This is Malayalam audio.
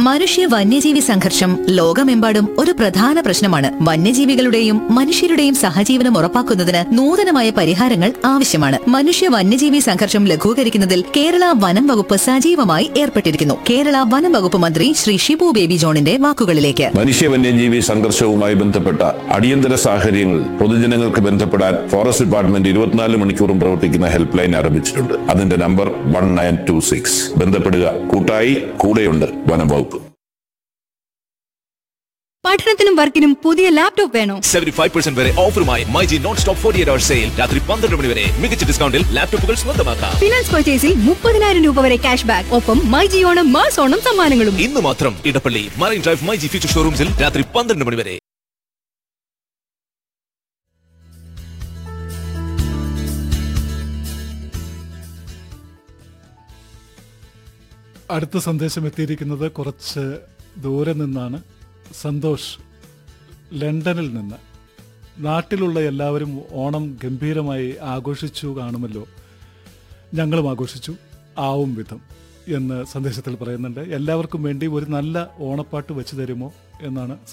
മനുഷ്യ വന്യജീവി സംഘർഷം ലോകമെമ്പാടും ഒരു പ്രധാന പ്രശ്നമാണ് വന്യജീവികളുടെയും മനുഷ്യരുടെയും സഹജീവനം ഉറപ്പാക്കുന്നതിന് നൂതനമായ പരിഹാരങ്ങൾ ആവശ്യമാണ് മനുഷ്യ വന്യജീവി സംഘർഷം ലഘൂകരിക്കുന്നതിൽ കേരള വനം വകുപ്പ് സജീവമായി ഏർപ്പെട്ടിരിക്കുന്നു കേരള വനം വകുപ്പ് മന്ത്രി ശ്രീ ഷിബു ബേബി ജോണിന്റെ വാക്കുകളിലേക്ക് മനുഷ്യ വന്യജീവി സംഘർഷവുമായി ബന്ധപ്പെട്ട അടിയന്തര സാഹചര്യങ്ങൾ പൊതുജനങ്ങൾക്ക് ബന്ധപ്പെടാൻ ഫോറസ്റ്റ് ഡിപ്പാർട്ട്മെന്റ് ഇരുപത്തിനാല് മണിക്കൂറും പ്രവർത്തിക്കുന്ന ഹെൽപ്പ് ലൈൻ ആരംഭിച്ചിട്ടുണ്ട് അതിന്റെ number one nine two six ബന്ധപ്പെടുക കൂട്ടായി കൂടെയുണ്ട് വനം വകുപ്പ് പഠനത്തിനും വർക്കിനും പുതിയ ലാപ്ടോപ്പ് വേണോ സെവന്റി ഫൈവ് പെർസെന്റ് വരെ ഓഫറുമായി myG non stop forty eight hour sale രാത്രി പന്ത്രണ്ട് മണി വരെ മികച്ച ഡിസ്കൗണ്ടിൽ ലാപ്ടോപ്പുകൾ സ്വന്തമാക്കാം ഫിനാൻസ് പർച്ചേസിൽ മുപ്പതിനായിരം രൂപ വരെ ക്യാഷ് ബാക്ക് ഒപ്പം മൈജി ഓണം മാസ് ഓണം സമ്മാനങ്ങളും ഇന്ന് മാത്രം Edappally marine drive myG future ഷോറൂംസിൽ രാത്രി പന്ത്രണ്ട് മണി വരെ അടുത്ത സന്ദേശം എത്തിയിരിക്കുന്നത് കുറച്ച് ദൂരെ നിന്നാണ് സന്തോഷ് ലണ്ടനിൽ നിന്ന് നാട്ടിലുള്ള എല്ലാവരും ഓണം ഗംഭീരമായി ആഘോഷിച്ചു കാണുമല്ലോ ഞങ്ങളും ആഘോഷിച്ചു ആവും വിധം എന്ന് സന്ദേശത്തിൽ പറയുന്നുണ്ട് എല്ലാവർക്കും വേണ്ടി ഒരു നല്ല ഓണപ്പാട്ട് വെച്ച് തരുമോ എന്നാണ്